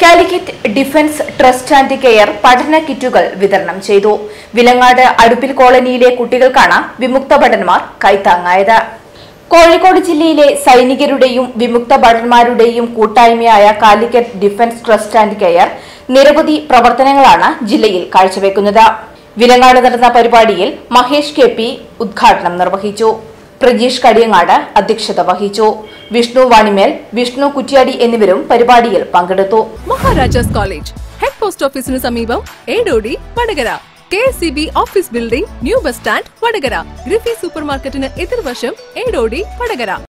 Calicut Defence Trust and Care പഠന കിറ്റുകൾ വിതരണം ചെയ്തു വിലങ്ങാട് അടുപ്പിൽ കോളനിയിലെ കുട്ടികൾക്കാണ് വിമുക്ത ഭടന്മാർ കൈത്താങ്ങായത് കോഴിക്കോട് ജില്ലയിലെ സൈനികരുടെയും വിമുക്ത ഭടന്മാരുടെയും കൂട്ടായ്മയായ Calicut Defence Trust and Care നിരവധി പ്രവർത്തനങ്ങളാണ് ജില്ലയിൽ കാഴ്ചവെക്കുന്നത് വിലങ്ങാട് നടന്ന പരിപാടിയിൽ മഹേഷ് കെ പി ഉദ്ഘാടനം നിർവഹിച്ചു പ്രജീഷ് കടിയങ്ങാട് അധ്യക്ഷത വഹിച്ചു വിഷ്ണു വാണിമേൽ വിഷ്ണു കുറ്റ്യാടി എന്നിവരും പരിപാടിയിൽ പങ്കെടുത്തു മഹാരാജാസ് കോളേജ് ഹെഡ് പോസ്റ്റ് ഓഫീസിന് സമീപം Edodi Vadakara K S C B office building new bus stand Vadakara ഗ്രിഫി സൂപ്പർ മാർക്കറ്റിന് എതിർവശം ഏടോടി വടകര